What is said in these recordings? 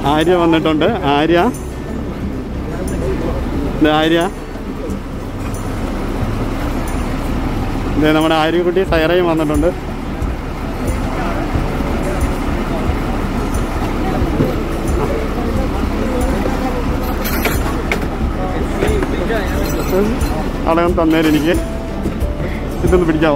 ആര്യ വന്നിട്ടുണ്ട് ആര്യ ഇത് ആര്യ ഇത് നമ്മുടെ ആര്യക്കുട്ടി സൈറയും വന്നിട്ടുണ്ട് അടകം തന്നേരം എനിക്ക് ഇതൊന്ന് പിടിക്കാവോ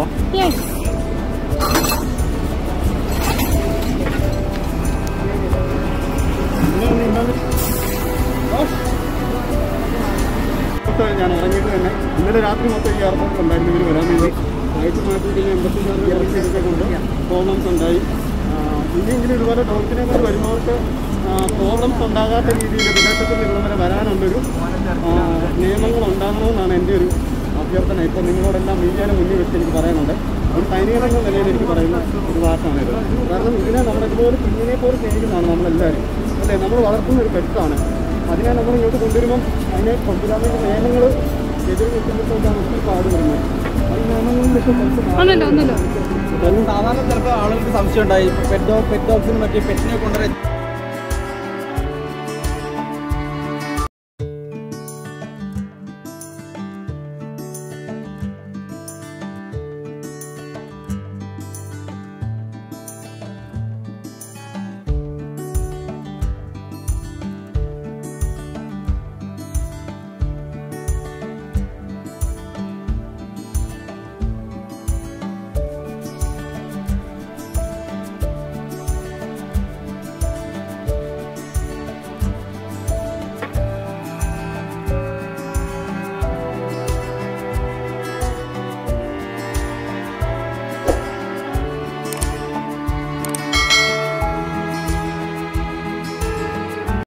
മൊത്തം ഞാൻ ഉറങ്ങിയിട്ട് തന്നെ ഇന്നലെ രാത്രി മൊത്തം ഈ എയർപോർട്ടിൽ ഉണ്ടായിരുന്നു ഇവർ വരാൻ വേണ്ടി ഫ്ലൈറ്റ് മാറ്റിയിട്ട് ഞാൻ എൺപത്തിനാറ് ഇറക്കിയൊക്കെ കൊണ്ട് പ്രോബ്ലംസ് ഉണ്ടായി ആ, ഇനിയെങ്കിലും ഇതുപോലെ ഡോക്ടറിനെ വരുന്നവർക്ക് പ്രോബ്ലംസ് ഉണ്ടാകാത്ത രീതിയിൽ വിദേശത്ത് നിന്ന് ഇവിടെ വരെ വരാനുള്ളൊരു ആ, നിയമങ്ങൾ ഉണ്ടാകണമെന്നാണ് എൻ്റെ ഒരു അഭ്യർത്ഥന ഇപ്പോൾ നിങ്ങളോടെല്ലാം മീഡിയയുടെ മുന്നിൽ വെച്ച് എനിക്ക് പറയാനുണ്ട് ഒരു സൈനികരെന്ന നിലയിൽ എനിക്ക് പറയുന്ന ഒരു വാക്കാണിത് കാരണം ഇതിനെ നമ്മുടെ ഇതുപോലെ കുഞ്ഞിനെ പോലെ സ്നേഹിക്കുന്നതാണ് നമ്മളെല്ലാവരും അല്ലേ നമ്മൾ വളർത്തുന്ന ഒരു പെറ്റാണ് അതിനെ നമ്മൾ ഇങ്ങോട്ട് കൊണ്ടുവരുമ്പം അതിനെ കൊണ്ടുവരാൻ നിയമങ്ങൾ എതിർ നിൽക്കുമ്പോഴത്തേക്കാണ് ഒത്തിരി പാട് വരുന്നത് ആ നിയമങ്ങളിലൊക്കെ കുറച്ച് ഒന്നല്ലോ ഒന്നല്ലോ സാധാരണ ചിലപ്പോൾ ആളുകൾക്ക് സംശയം ഉണ്ടായി പെറ്റ് ഡോഗ് പെറ്റ് ഡോഗ്സിന് മറ്റേ പെറ്റിനെ കൊണ്ടുവരാൻ